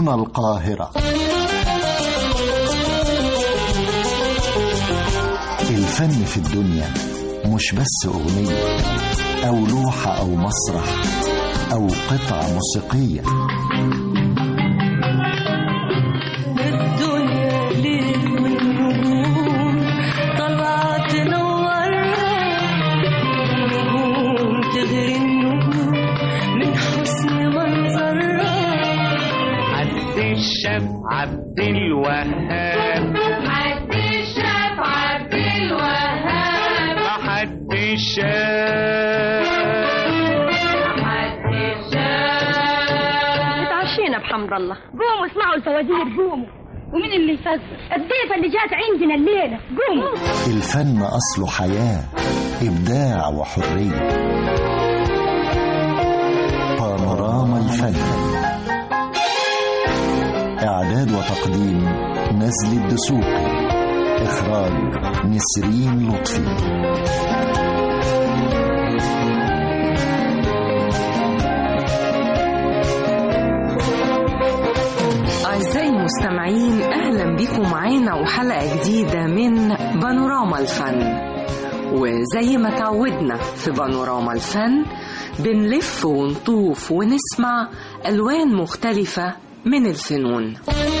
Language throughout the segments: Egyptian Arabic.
هنا القاهرة الفن في الدنيا مش بس أغنية أو لوحة أو مسرح أو قطعة موسيقية الدنيا ليل والنجوم طلعت تنورها النجوم تغري النجوم من حسن منظرها عبد الشاف عبد الوهاب عبد الشاف عبد الوهاب حد الشاف عبد الشاف اتعشينا بحمد الله قوموا اسمعوا الفوازير قوموا ومين اللي يفزر الضيفة اللي جات عندنا الليلة قوموا الفن أصله حياة إبداع وحرية بانوراما الفن إعداد وتقديم نزل الدسوقي إخراج نسرين لطفي أعزائي المستمعين أهلا بكم معانا وحلقة جديدة من بانوراما الفن وزي ما تعودنا في بانوراما الفن بنلف ونطوف ونسمع ألوان مختلفة من الفنون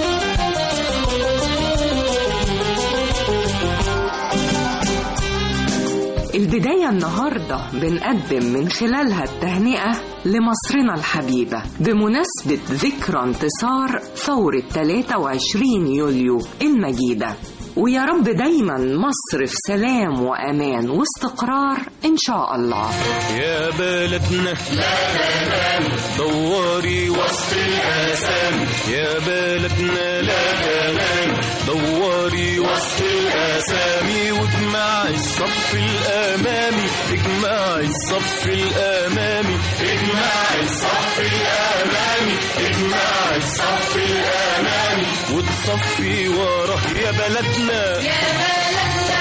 البداية النهاردة بنقدم من خلالها التهنئة لمصرنا الحبيبة بمناسبة ذكرى انتصار ثورة 23 يوليو المجيدة ويا رب دايما مصر في سلام وأمان واستقرار إن شاء الله يا بلدنا لا تنام دوري وسط الآثام يا بلدنا لا تنام دوري وسط الآثام واجمعي الصف الأمامي اجمعي الصف الأمامي اجمعي الصف الأمامي اجمعي الصف الأمامي وتصفي وراه يا بلدنا يا بلدنا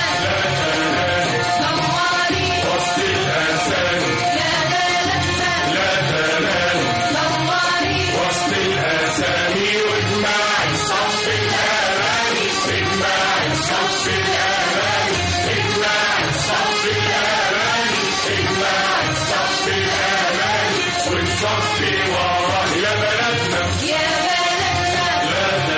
نوري وسط الآثام يا بلدنا لا تنام نوري وسط الأسامي واجمع الصف الأمامي اجمع الصف الأمامي اجمع الصف الأمامي اجمع الصف الأمامي ونصفي وراه يا بلدنا يا بلدنا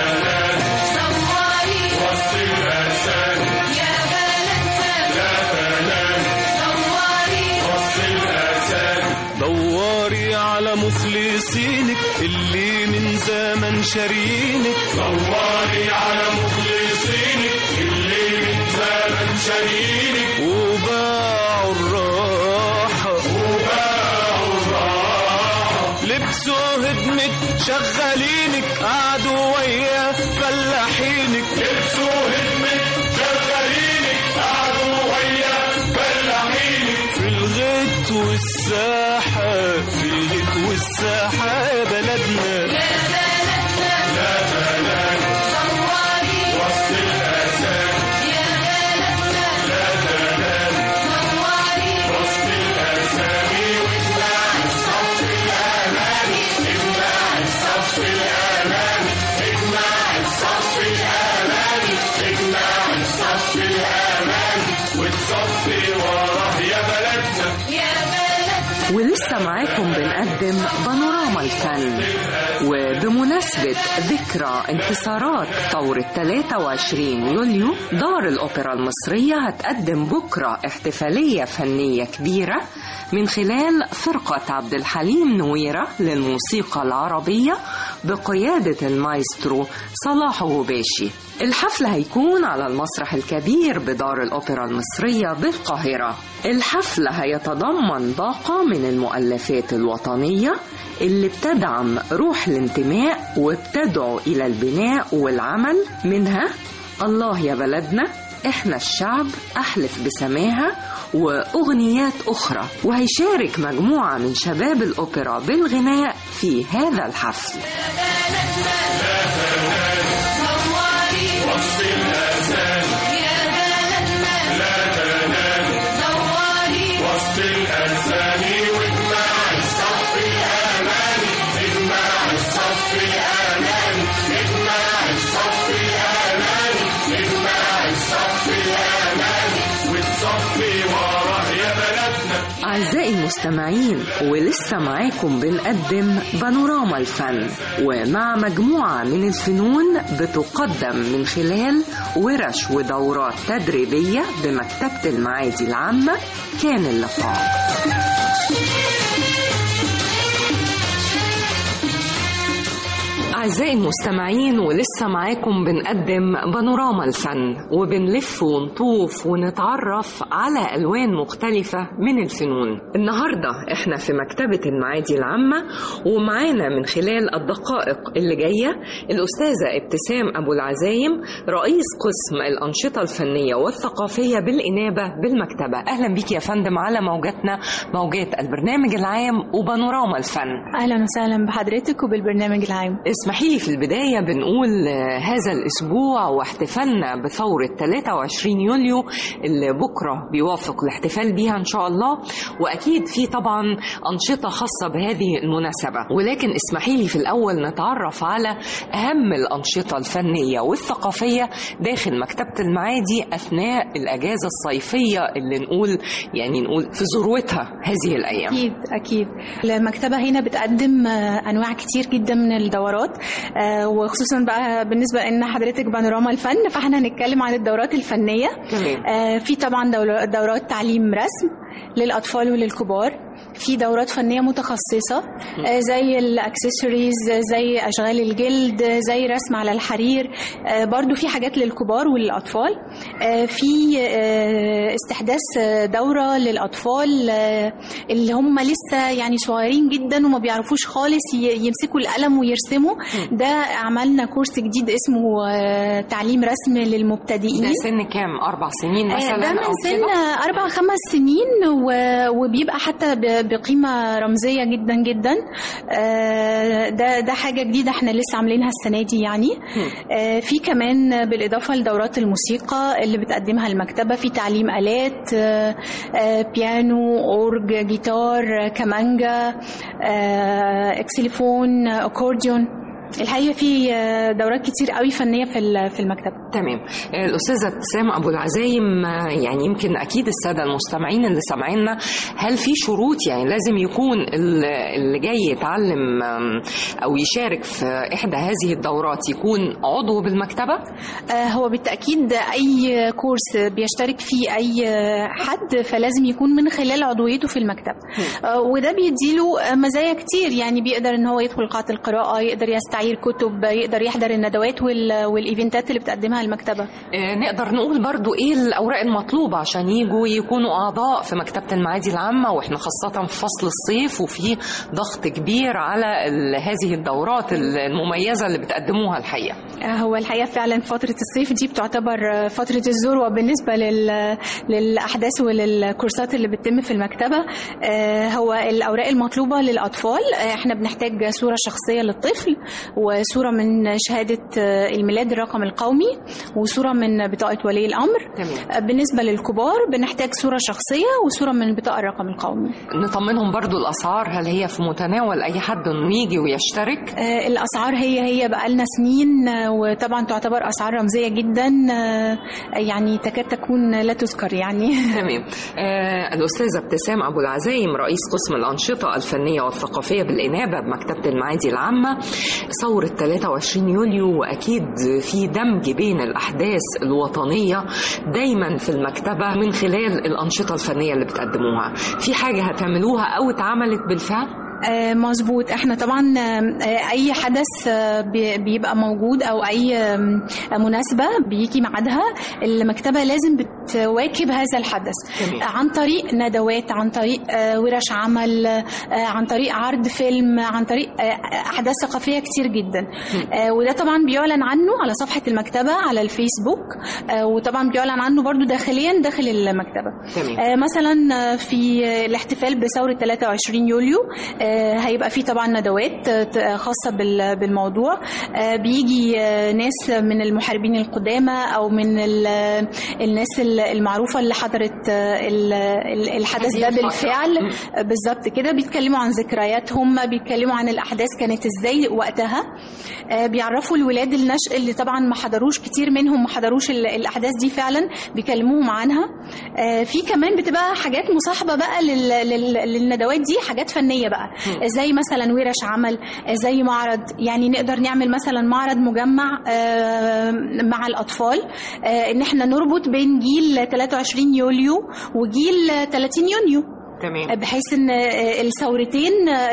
نوري وسط الأسامي يا بلدنا لا تنام نوري وسط الأسامي دوري على مخلصينك اللي من زمن شارينك دوري على مخلصينك اللي من زمن شارينك وباعوا الراحة وباعوا الراحة لبسوا هدمة شغالينك قعدوا ويا فلاحينك لبسوا هدمة شغالينك قعدوا ويا فلاحينك في الغيط والساحة في الغيط والساحة يا بلدنا يا بلدنا لا تنام نوري وسط الأسام يا بلدنا لا تنام نوري وسط الأسامي واجمع الصف الأمامي اجمع الصف الأمامي اجمع الصف الأمامي اجمع الصف الأمامي وتصفي وراه يا بلدنا يا بلدنا ولسه معاكم بنقدم بانوراما الفن وبمناسبة ذكرى انتصارات ثورة 23 يوليو دار الأوبرا المصرية هتقدم بكرة احتفالية فنية كبيرة من خلال فرقة عبد الحليم نويرة للموسيقى العربية بقيادة المايسترو صلاح غباشي الحفل هيكون على المسرح الكبير بدار الأوبرا المصرية بالقاهرة الحفل هيتضمن باقة من المؤلفات الوطنية اللي بتدعم روح الانتماء وبتدعو إلى البناء والعمل منها الله يا بلدنا احنا الشعب احلف بسماها واغنيات اخرى وهيشارك مجموعه من شباب الاوبرا بالغناء في هذا الحفل نوري وسط الأسام يا بلدنا لا تنام نوري وسط الأسامي واجمع الصف الأمامي اجمع الصف الأمامي المستمعين ولسه معاكم بنقدم بانوراما الفن ومع مجموعة من الفنون بتقدم من خلال ورش ودورات تدريبية بمكتبة المعادي العامة كان اللقاء أعزائي المستمعين ولسه معاكم بنقدم بانوراما الفن وبنلف ونطوف ونتعرف على ألوان مختلفة من الفنون النهاردة احنا في مكتبة المعادي العامة ومعانا من خلال الدقائق اللي جاية الأستاذة ابتسام أبو العزايم رئيس قسم الأنشطة الفنية والثقافية بالإنابة بالمكتبة أهلا بك يا فندم على موجاتنا موجات البرنامج العام وبانوراما الفن اهلا وسهلا بحضرتك وبالبرنامج العام اسمحي لي في البداية بنقول آه، هذا الأسبوع واحتفالنا بثورة 23 يوليو اللي بكرة بيوافق الاحتفال بيها إن شاء الله وأكيد في طبعا أنشطة خاصة بهذه المناسبة ولكن اسمحي لي في الأول نتعرف على أهم الأنشطة الفنية والثقافية داخل مكتبة المعادي أثناء الأجازة الصيفية اللي نقول يعني نقول في ذروتها هذه الأيام اكيد اكيد المكتبه هنا بتقدم آه، انواع كتير جدا من الدورات آه، وخصوصا بقى بالنسبه ان حضرتك بانوراما الفن فاحنا هنتكلم عن الدورات الفنيه تمام. آه، في طبعا دور- دورات تعليم رسم للاطفال وللكبار في دورات فنيه متخصصه آه، زي الاكسسوارز زي اشغال الجلد زي رسم على الحرير آه، برضو في حاجات للكبار وللاطفال آه، في آه، استحداث آه، دوره للاطفال آه، اللي هم لسه يعني صغيرين جدا وما بيعرفوش خالص ي- يمسكوا القلم ويرسموا ده عملنا كورس جديد اسمه آه، تعليم رسم للمبتدئين ده سن كام أربع سنين آه، مثلا ده أو من سن كده؟ أربع خمس سنين و- وبيبقى حتى ب- بقيمة رمزية جدا جدا آه، ده ده حاجة جديدة احنا لسه عاملينها السنة دي يعني آه، في كمان بالإضافة لدورات الموسيقى اللي بتقدمها المكتبة في تعليم آلات آه، آه، بيانو أورج جيتار آه، كمانجا آه، اكسليفون آه، أكورديون الحقيقة في آه، دورات كتير قوي فنية في ال- في المكتبة تمام الأستاذة ابتسام أبو العزايم آه، يعني يمكن أكيد السادة المستمعين اللي سامعيننا هل في شروط يعني لازم يكون ال- اللي جاي يتعلم آم، أو يشارك في إحدى هذه الدورات يكون عضو بالمكتبة؟ آه، هو بالتأكيد أي كورس بيشترك فيه أي حد فلازم يكون من خلال عضويته في المكتب آه، وده بيديله آه، مزايا كتير يعني بيقدر إن هو يدخل قاعة القراءة يقدر يستعير كتب يقدر يحضر الندوات وال- والإيفنتات اللي بتقدمها المكتبة آه، نقدر نقول برضو ايه الاوراق المطلوبه عشان يجوا يكونوا اعضاء في مكتبه المعادي العامه واحنا خاصه في فصل الصيف وفي ضغط كبير على ال- هذه الدورات المميزه اللي بتقدموها الحقيقه آه، هو الحقيقة فعلا فترة الصيف دي بتعتبر آه، فترة الذروة بالنسبة لل... للأحداث وللكورسات اللي بتتم في المكتبة آه، هو الأوراق المطلوبة للأطفال آه، احنا بنحتاج صورة شخصية للطفل وصورة من شهادة آه، الميلاد الرقم القومي وصورة من بطاقة ولي الأمر تمام. آه، بالنسبة للكبار بنحتاج صورة شخصية وصورة من بطاقة الرقم القومي نطمنهم برضو الاسعار هل هي في متناول اي حد انه يجي ويشترك آه، الاسعار هي هي بقالنا سنين آه، وطبعا تعتبر اسعار رمزيه جدا آه، يعني تكاد تكون لا تذكر يعني تمام آه الأستاذة ابتسام أبو العزايم رئيس قسم الأنشطة الفنية والثقافية بالإنابة بمكتبة المعادي العامة ثورة 23 يوليو وأكيد في دمج بين الأحداث الوطنية دايما في المكتبة من خلال الأنشطة الفنية اللي بتقدموها في حاجة هتعملوها أو اتعملت بالفعل؟ آه، مظبوط احنا طبعا آه، اي حدث آه، بي- بيبقى موجود او اي آم، مناسبه بيجي ميعادها المكتبه لازم بتواكب هذا الحدث تمام. آه، عن طريق ندوات عن طريق آه، ورش عمل آه، عن طريق عرض فيلم عن طريق آه، احداث ثقافيه كتير جدا آه، وده طبعا بيعلن عنه على صفحه المكتبه على الفيسبوك آه، وطبعا بيعلن عنه برضو داخليا داخل المكتبه تمام آه، مثلا آه، في آه، الاحتفال بثورة 23 يوليو آه، آه، هيبقى في طبعا ندوات آه، ت- خاصه بال- بالموضوع آه، بيجي آه، ناس من المحاربين القدامى او من ال- الناس ال- المعروفه اللي حضرت آه، ال- ال- الحدث هذه ده الفترة. بالفعل مم. آه، بالظبط كده بيتكلموا عن ذكرياتهم بيتكلموا عن الاحداث كانت ازاي وقتها آه، بيعرفوا الولاد النشء اللي طبعا ما حضروش كتير منهم ما حضروش ال- الاحداث دي فعلا بيكلموهم عنها آه، في كمان بتبقى حاجات مصاحبه بقى لل- لل- للندوات دي حاجات فنيه بقى زي مثلا ورش عمل آه، زي معرض يعني نقدر نعمل مثلا معرض مجمع آه، مع الاطفال آه، ان احنا نربط بين جيل 23 يوليو وجيل 30 يونيو تمام بحيث ان الثورتين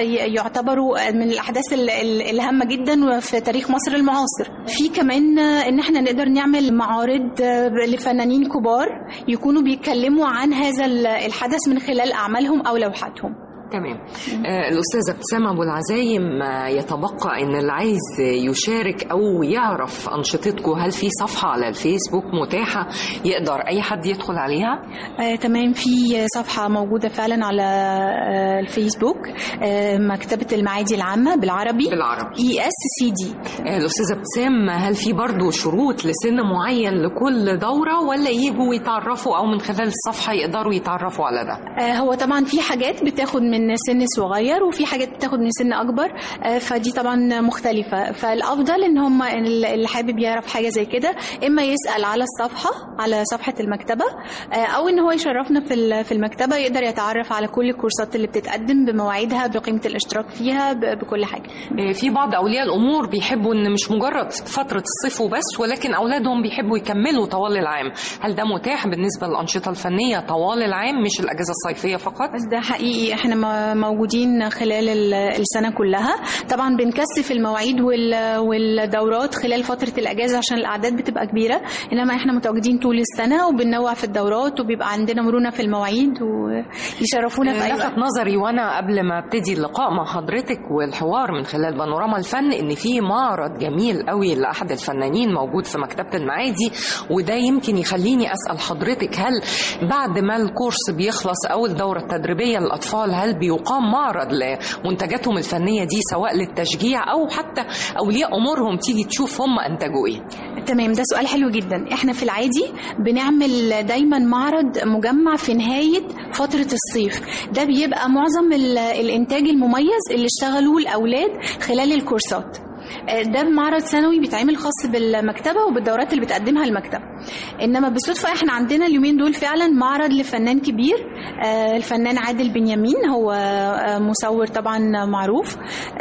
يعتبروا من الاحداث ال- ال- الهامه جدا في تاريخ مصر المعاصر في كمان ان احنا نقدر نعمل معارض لفنانين كبار يكونوا بيتكلموا عن هذا ال- الحدث من خلال اعمالهم او لوحاتهم تمام آه، الأستاذة ابتسام أبو العزايم آه، يتبقى إن اللي عايز يشارك أو يعرف أنشطتكم هل في صفحة على الفيسبوك متاحة يقدر أي حد يدخل عليها؟ آه، تمام في صفحة موجودة فعلا على آه، الفيسبوك آه، مكتبة المعادي العامة بالعربي بالعربي. اي اس سي دي آه، الأستاذة ابتسام هل في برضو شروط لسن معين لكل دورة ولا يجوا يتعرفوا أو من خلال الصفحة يقدروا يتعرفوا على ده؟ آه، هو طبعا في حاجات بتاخد من سن صغير وفي حاجات بتاخد من سن اكبر آه، فدي طبعا مختلفه فالافضل ان هم اللي حابب يعرف حاجه زي كده اما يسال على الصفحه على صفحه المكتبه آه، او ان هو يشرفنا في ال- في المكتبه يقدر يتعرف على كل الكورسات اللي بتتقدم بمواعيدها بقيمه الاشتراك فيها ب- بكل حاجه آه، في بعض أولياء الأمور بيحبوا إن مش مجرد فترة الصيف وبس ولكن أولادهم بيحبوا يكملوا طوال العام هل ده متاح بالنسبة للأنشطة الفنية طوال العام مش الأجازة الصيفية فقط؟ بس ده حقيقي احنا م- موجودين خلال ال- السنه كلها طبعا بنكثف المواعيد وال- والدورات خلال فتره الاجازه عشان الاعداد بتبقى كبيره انما احنا متواجدين طول السنه وبننوع في الدورات وبيبقى عندنا مرونه في المواعيد ويشرفونا في اي لفت وقت نظري وانا قبل ما ابتدي اللقاء مع حضرتك والحوار من خلال بانوراما الفن ان في معرض جميل قوي لاحد الفنانين موجود في مكتبه المعادي وده يمكن يخليني اسال حضرتك هل بعد ما الكورس بيخلص او الدوره التدريبيه للاطفال هل بيقام معرض لمنتجاتهم الفنيه دي سواء للتشجيع او حتى اولياء امورهم تيجي تشوف هم انتجوا ايه تمام ده سؤال حلو جدا احنا في العادي بنعمل دايما معرض مجمع في نهاية فترة الصيف ده بيبقى معظم ال- الانتاج المميز اللي اشتغلوه الاولاد خلال الكورسات آه، ده معرض سنوي بيتعمل خاص بالمكتبه وبالدورات اللي بتقدمها المكتبه انما بالصدفه احنا عندنا اليومين دول فعلا معرض لفنان كبير آه، الفنان عادل بنيامين هو آه، مصور طبعا معروف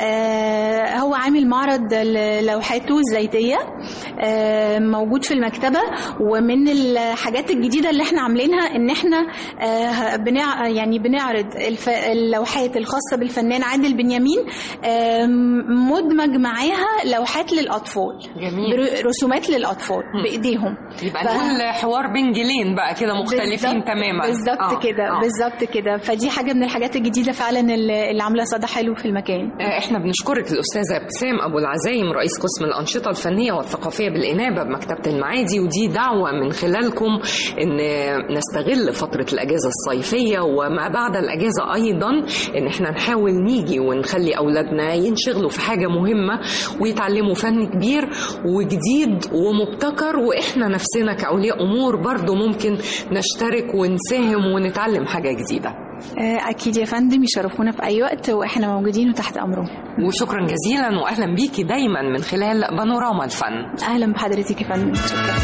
آه، هو عامل معرض لوحاته الزيتيه آه، موجود في المكتبه ومن الحاجات الجديده اللي احنا عاملينها ان احنا آه، بنع يعني بنعرض الف- اللوحات الخاصه بالفنان عادل بنيامين آه، مدمج معاها لوحات للاطفال جميل. بر- رسومات للاطفال بايديهم يبقى ف- نقول حوار بين جيلين بقى كده مختلفين بالظبط- تماما بالظبط آه، كده آه. بالظبط كده فدي حاجه من الحاجات الجديده فعلا اللي اللي عامله صدى حلو في المكان آه، احنا بنشكرك الاستاذه ابتسام ابو العزايم رئيس قسم الانشطه الفنيه والثقافيه بالانابه بمكتبه المعادي ودي دعوه من خلالكم ان نستغل فتره الاجازه الصيفيه وما بعد الاجازه ايضا ان احنا نحاول نيجي ونخلي اولادنا ينشغلوا في حاجه مهمه ويتعلموا فن كبير وجديد ومبتكر واحنا نفسنا كاولياء امور برضو ممكن نشترك ونساهم ونتعلم حاجه جديده آه، اكيد يا فندم يشرفونا في اي وقت واحنا موجودين وتحت امرهم وشكرا جزيلا واهلا بيكي دايما من خلال بانوراما الفن اهلا بحضرتك يا فندم شكرا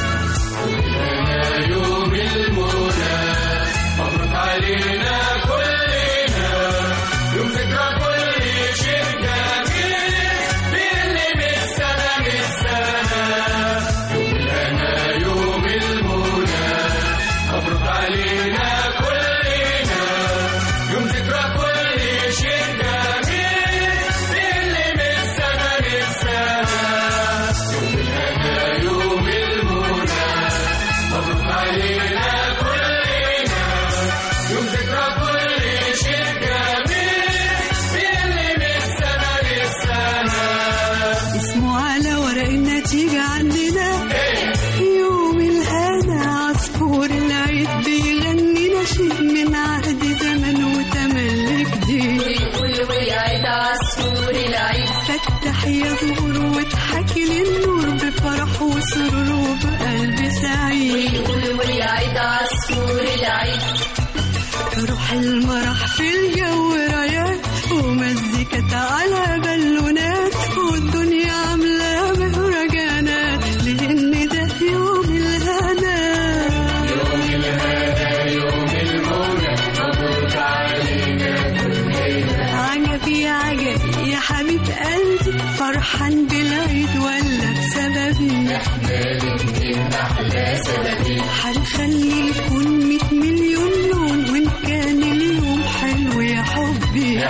يوم المنى مبروك علينا كلنا يوم ذكرى كل شيء جميل باللي من السنة للسنة يوم الهنا يوم المنى مبروك علينا كلنا يوم ذكرى كل شيء جميل باللي من السنة للسنة يوم الهنا يوم المنى مبروك علينا كلنا يوم ذكرى كل شيء جميل باللي من السنة للسنة اسمه على ورق النتيجة عندنا يوم الهنا عصفور العيد بيغني نشيد من عهد زمن وتملك دي ويقول ويعيد يا زهور واضحكي للنور بفرح وسرور وبقلب سعيد ويقول والعيد عصفور العيد روح المرح في الجو رايات ومزيكة على بالونات والدنيا عاملة مهرجانات لأن ده يوم الهنا عجبي يا عجبي يا حبيب قلبي فرحان بالعيد ولا بسببي هنخلي الكون ميت مليون لون وان كان اليوم حلو يا حبي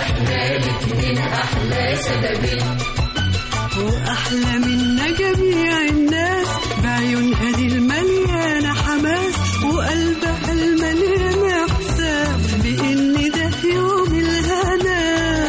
واحلى منا جميع الناس بعيونها دي المليانه حماس وقلبها المليان احساس بان ده يوم الهنا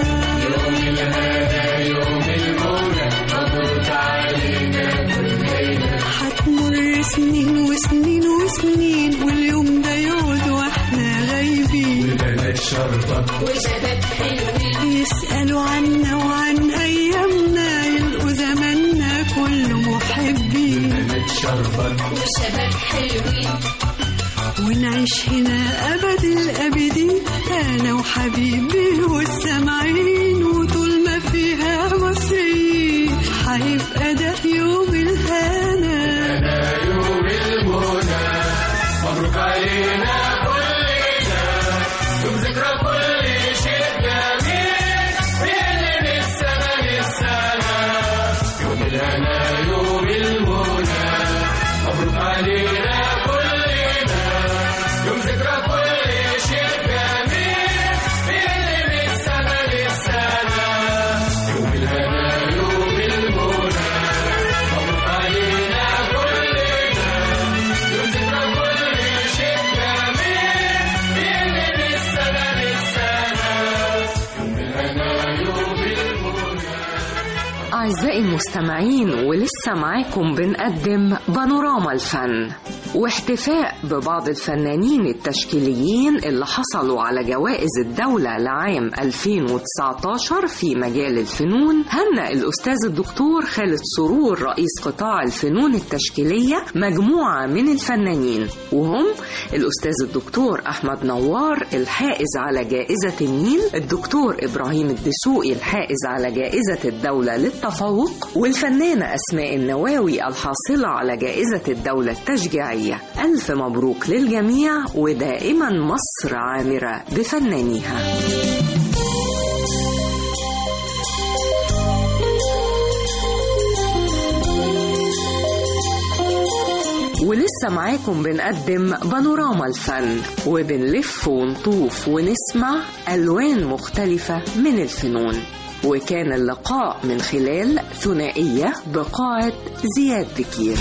هتمر سنين وسنين وسنين واليوم ده يقعد واحنا غايبين وشباب حلوين يسألوا عنا وعن أيامنا يلقوا زماننا كله محبين وشباب حلوين ونعيش هنا أبد الأبدين أنا وحبيبي والسامعين وطول ما فيها مصريين هيبقى ده يوم الهنا يوم المنى مبروك علينا كلنا يوم ذكرى كل شيء جميل بيلي من السنة للسنة يوم الهنا يوم المنى مبروك علينا كلنا يوم ذكرى كل شيء جميل بيلي من السنة للسنة يوم الهنا يوم المنى مبروك علينا كلنا يوم ذكرى كل شيء جميل بيلي من السنة للسنة يوم الهنا يوم المنى أعزائي المستمعين ولسه معاكم بنقدم بانوراما الفن واحتفاء ببعض الفنانين التشكيليين اللي حصلوا على جوائز الدولة لعام 2019 في مجال الفنون هنأ الأستاذ الدكتور خالد سرور رئيس قطاع الفنون التشكيلية مجموعة من الفنانين وهم الأستاذ الدكتور أحمد نوار الحائز على جائزة النيل الدكتور إبراهيم الدسوقي الحائز على جائزة الدولة للتفوق والفنانة أسماء النواوي الحاصلة على جائزة الدولة التشجيعية ألف مبروك للجميع ودائما مصر عامرة بفنانيها ولسه معاكم بنقدم بانوراما الفن وبنلف ونطوف ونسمع ألوان مختلفة من الفنون وكان اللقاء من خلال ثنائية بقاعة زياد بكير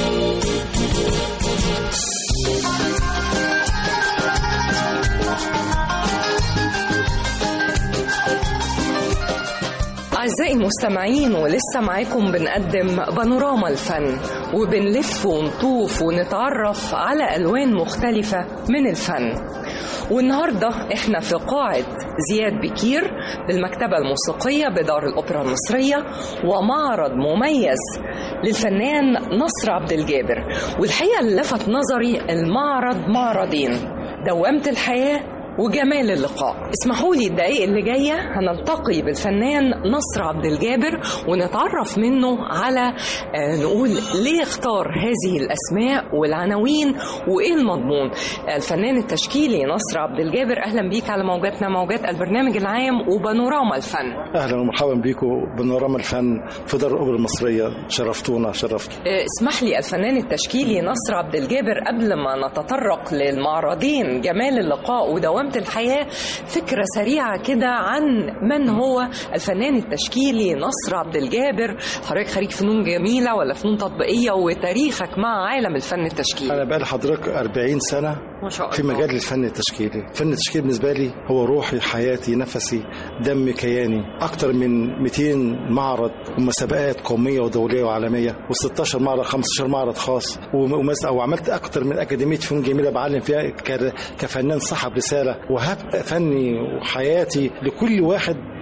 أعزائي المستمعين ولسه معاكم بنقدم بانوراما الفن وبنلف ونطوف ونتعرف على ألوان مختلفة من الفن والنهاردة احنا في قاعة زياد بكير بالمكتبة الموسيقية بدار الأوبرا المصرية ومعرض مميز للفنان نصر عبد الجابر والحقيقة اللي لفت نظري المعرض معرضين دوامة الحياة وجمال اللقاء اسمحوا لي الدقايق اللي جاية هنلتقي بالفنان نصر عبد الجابر ونتعرف منه على آه، نقول ليه اختار هذه الأسماء والعناوين وإيه المضمون آه، الفنان التشكيلي نصر عبد الجابر أهلا بيك على موجاتنا موجات البرنامج العام وبانوراما الفن اهلا ومرحبا بكم بانوراما الفن في دار الاوبرا المصريه شرفتونا شرفتوا آه، اسمح لي الفنان التشكيلي نصر عبد الجابر قبل ما نتطرق للمعرضين جمال اللقاء ودوامة الحياة فكرة سريعة كده عن من هو الفنان التشكيلي نصر عبد الجابر حضرتك خريج فنون جميلة ولا فنون تطبيقية وتاريخك مع عالم الفن التشكيلي انا بقالي حضرتك 40 سنه ما شاء الله في مجال الفن التشكيلي الفن التشكيلي بالنسبه لي هو روحي حياتي نفسي دم كياني اكتر من 200 معرض ومسابقات قوميه ودوليه وعالميه و16 معرض 15 معرض خاص ومس او عملت اكتر من اكاديميه فنون جميله بعلم فيها ك- كفنان صاحب رساله وهب فني وحياتي لكل واحد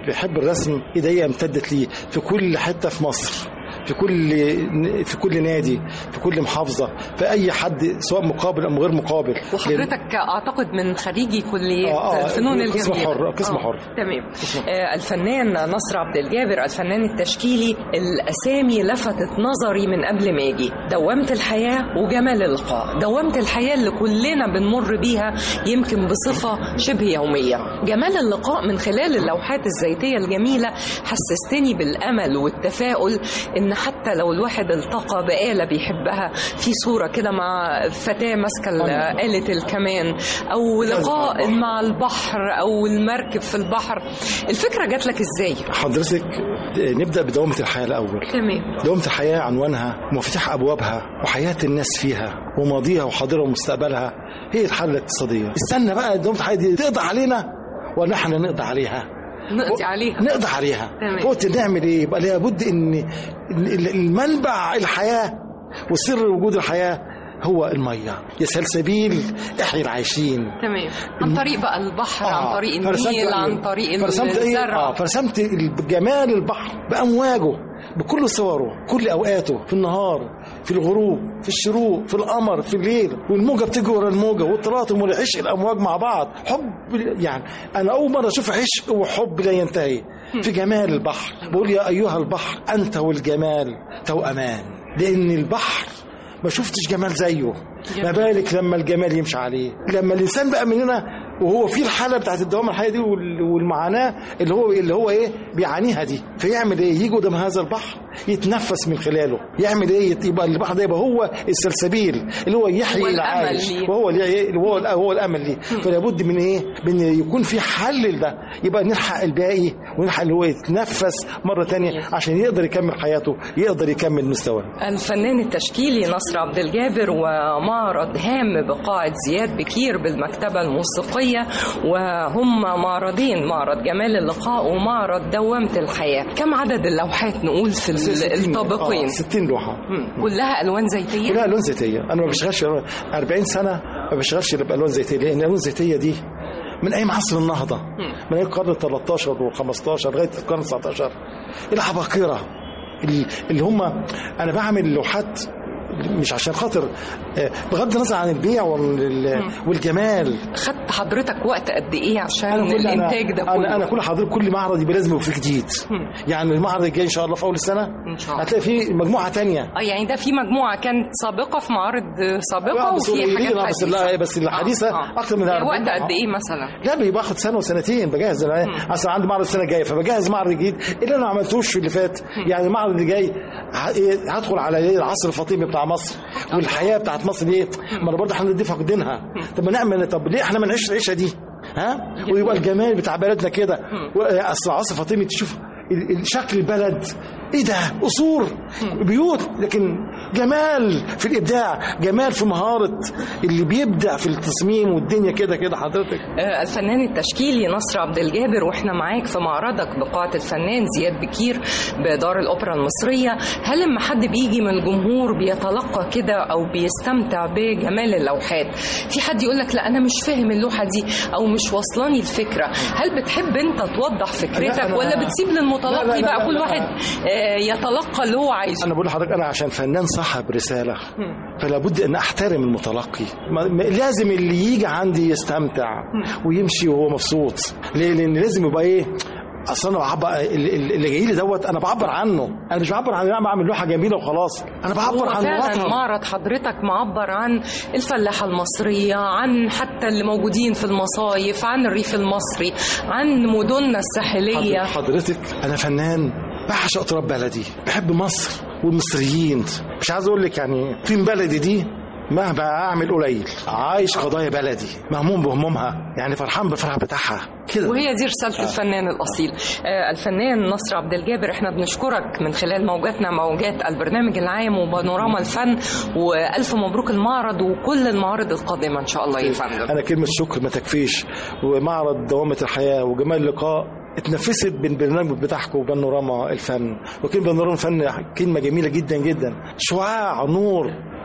بيحب الرسم ايديا امتدت ليه في كل حته في مصر في كل في كل نادي في كل محافظه في اي حد سواء مقابل او غير مقابل لأن- وحضرتك اعتقد من خريجي كليه آه، آه، الفنون قسم الجميله حر، قسم آه، حر. تمام آه، الفنان نصر عبد الجابر الفنان التشكيلي الاسامي لفتت نظري من قبل ما اجي دوامه الحياه وجمال اللقاء دوامه الحياه اللي كلنا بنمر بيها يمكن بصفه شبه يوميه جمال اللقاء من خلال اللوحات الزيتيه الجميله حسستني بالامل والتفاؤل ان حتى لو الواحد التقى بآلة بيحبها في صورة كده مع فتاة ماسكة ال- آلة الكمان أو لقاء مع البحر أو المركب في البحر الفكرة جات لك إزاي؟ حضرتك نبدا بدوامه الحياه الاول تمام دوامة الحياة عنوانها ومفتاح أبوابها وحياة الناس فيها وماضيها وحاضرها ومستقبلها هي الحالة الاقتصادية استنى بقى دوامة الحياة دي تقضي علينا ولا احنا نقضي عليها نقضي عليها نقضي عليها تمام. قلت نعمل ايه يبقى لابد ان إن المنبع الحياة وسر وجود الحياة هو المية يا سلسبيل احيي العايشين تمام عن طريق بقى البحر آه، عن طريق فرسمت النيل إيه؟ عن طريق فرسمت إيه؟ الزرع اه فرسمت جمال البحر بامواجه بكل صوره كل اوقاته في النهار في الغروب في الشروق في القمر في الليل والموجه بتجري ورا الموجه والتلاطم والعشق الامواج مع بعض حب يعني انا اول مره اشوف عشق وحب لا ينتهي في جمال البحر بقول يا ايها البحر انت والجمال توأمان لان البحر ما شفتش جمال زيه ما بالك لما الجمال يمشي عليه لما الانسان بقى مننا وهو في الحاله بتاعت الدوام الحياه دي وال- والمعاناه اللي هو اللي هو ايه بيعانيها دي فيعمل ايه يجي قدام هذا البحر يتنفس من خلاله يعمل ايه يبقى البحر ده يبقى هو السلسبيل اللي هو يحيي هو الأمل العايش ليه. وهو اللي هو هو الامل ليه فلا بد من ايه من يكون في حل لده يبقى نلحق الباقي ونلحق اللي هو يتنفس مره تانية عشان يقدر يكمل حياته يقدر يكمل مستواه الفنان التشكيلي نصر عبد الجابر ومعرض هام بقاعة زياد بكير بالمكتبة الموسيقية وهم معرضين معرض جمال اللقاء ومعرض دوامة الحياة كم عدد اللوحات نقول في ال- الطابقين آه 60 لوحه مم. كلها ألوان زيتية كلها الوان زيتيه انا ما بشتغلش 40 سنه ما بشتغلش إلا بالوان زيتيه لان الالوان الزيتيه دي من ايام عصر النهضه من ايام القرن ال 13 وال 15 لغايه القرن ال 19 العباقره اللي- اللي هم انا بعمل لوحات مش عشان خاطر آه، بغض النظر عن البيع وال- والجمال خدت حضرتك وقت قد إيه عشان انا كل الإنتاج ده انا كله انا, أنا كل حضرتك كل معرض يبقى لازم يبقى فيه جديد يعني المعرض الجاي ان شاء الله في اول السنه إن شاء الله. هتلاقي فيه مجموعه تانية اه يعني ده في مجموعة كانت سابقة في معارض سابقة آه، بس وفي قليلين، حاجات آه، بس حديثة لا، بس الحديثة أكتر من يعني 40. وقت قد إيه مثلا؟ لا بياخد سنه وسنتين بجهز انا اصلا عندي معرض السنه الجايه فبجهز معرض جديد اللي انا ما عملتوش في اللي فات يعني المعرض اللي جاي ه- إيه، هدخل على إيه العصر الفاطمي بتاع مصر والحياه بتاعت مصر دي ما انا برضه احنا ندي فاقدينها طب ما نعمل طب ليه احنا ما نعيش العيشه دي ها ويبقى الجمال بتاع بلدنا كده و- اصل العصر الفاطمي تشوف ال- ال- شكل البلد ايه ده قصور بيوت لكن جمال في الابداع جمال في مهاره اللي بيبدع في التصميم والدنيا كده كده حضرتك آه، الفنان التشكيلي نصر عبد الجابر واحنا معاك في معرضك بقاعة الفنان زياد بكير بدار الأوبرا المصرية هل لما حد بيجي من الجمهور بيتلقى كده أو بيستمتع بجمال اللوحات في حد يقول لك لا أنا مش فاهم اللوحة دي أو مش واصلاني الفكرة هل بتحب أنت توضح فكرتك لا، أنا- ولا بتسيب لا، لا، للمتلقي لا، بقى لا، كل لا. واحد آه، يتلقى اللي هو عايزه انا بقول لحضرتك انا عشان فنان صاحب رساله فلا بد ان احترم المتلقي ما- ما- لازم اللي يجي عندي يستمتع ويمشي وهو مبسوط ليه لان لازم يبقى ايه اصل انا بعبر اللي اللي جاي لي دوت انا بعبر عنه انا مش بعبر عن انا بعمل لوحه جميله وخلاص انا بعبر هو عن فعلا الوطن معرض حضرتك معبر عن الفلاحة المصرية عن حتى اللي موجودين في المصايف عن الريف المصري عن مدننا الساحلية حضرتك انا فنان بعشق تراب بلدي بحب مصر والمصريين مش عايز اقول لك يعني فين بلدي دي مهما اعمل قليل عايش قضايا بلدي مهموم بهمومها يعني فرحان بالفرح بتاعها كده وهي دي رسالة الفنان الأصيل آه، الفنان نصر عبد الجابر احنا بنشكرك من خلال موجاتنا موجات البرنامج العام وبانوراما الفن وألف مبروك المعرض وكل المعارض القادمة إن شاء الله يا فندم انا كلمه شكر ما تكفيش ومعرض دوامه الحياه وجمال اللقاء اتنفست بين برنامج بتاعكم وبانوراما الفن وكلمه بانوراما الفن كلمه جميله جدا جدا شعاع نور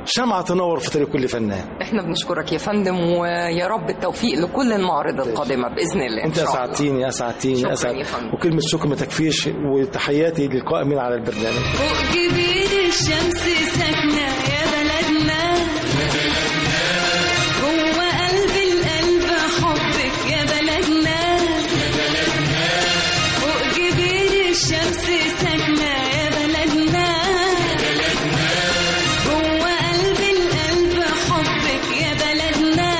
شمعة تنور في طريق كل فنان احنا بنشكرك يا فندم ويا رب التوفيق لكل المعارض القادمة بإذن الله إن انت شاء الله. اسعدتيني اسعدتيني شكراً اسعد يا فندم. وكلمه شكر ما تكفيش وتحياتي للقائمين على البرنامج فوق جبين الشمس ساكنة يا بلدنا جوه قلب القلب حبك يا بلدنا فوق جبين الشمس ساكنة يا بلدنا جوه قلب القلب حبك يا بلدنا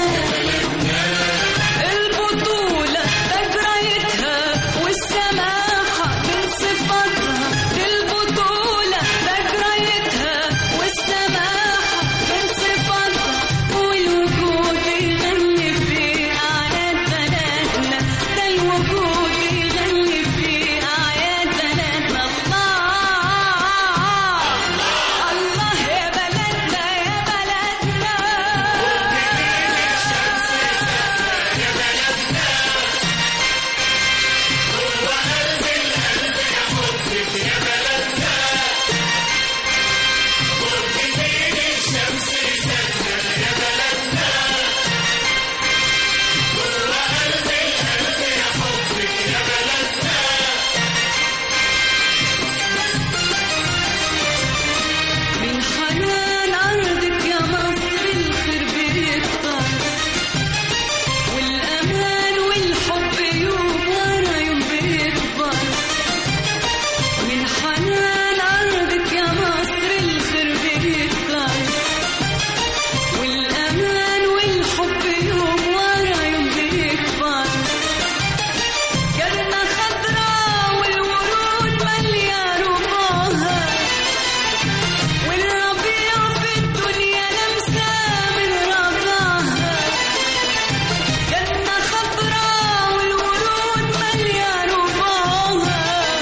البطولة تجريتها والسماحة من صفاتها البطولة تجريتها والسماحة من صفاتها والوجود يغني في أعياد بلدنا ده الوجود يغني في أعياد بلدنا الله الله يا بلدنا يا بلدنا من حنان أرضك يا مصر الخير بيكتر والأمان والحب يوم ورا يوم بيكبر من حنان أرضك يا مصر الخير بيكتر والأمان والحب يوم ورا يوم بيكبر جنة خضراء والورود مليا رباها والربيع في الدنيا لمسة من رضاها جنة خضراء والورود مليا رباها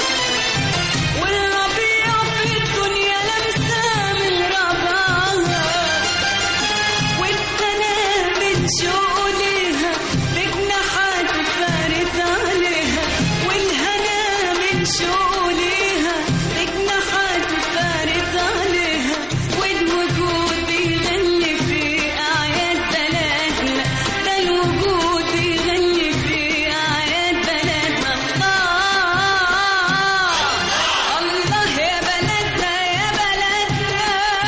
والربيع في الدنيا لمسة من رضاها والهنا من شوق ليها بجناحات فارت عليها والهنا من شوق ليها بجناحات فارت عليها والوجود يغني في أعياد بلدنا ده الوجود يغني في أعياد بلدنا الله الله يا بلدنا يا بلدنا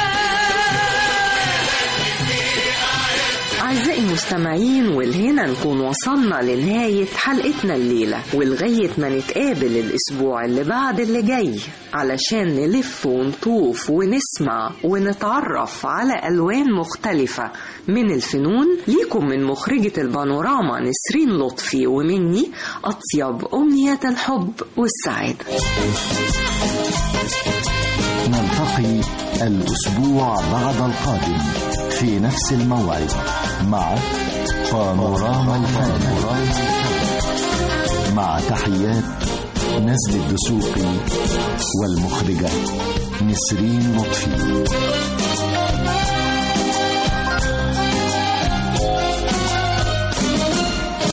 أعزائي المستمعين والهنا نكون وصلنا لنهاية حلقتنا الليلة ولغاية ما نتقابل الأسبوع اللي بعد اللي جاي علشان نلف ونطوف ونسمع ونتعرف على ألوان مختلفة من الفنون ليكم من مخرجة البانوراما نسرين لطفي ومني أطيب أمنية الحب والسعادة نلتقي الأسبوع بعد القادم في نفس الموعد مع بانوراما الفن مع تحيات نزل الدسوقي والمخرجة نسرين لطفي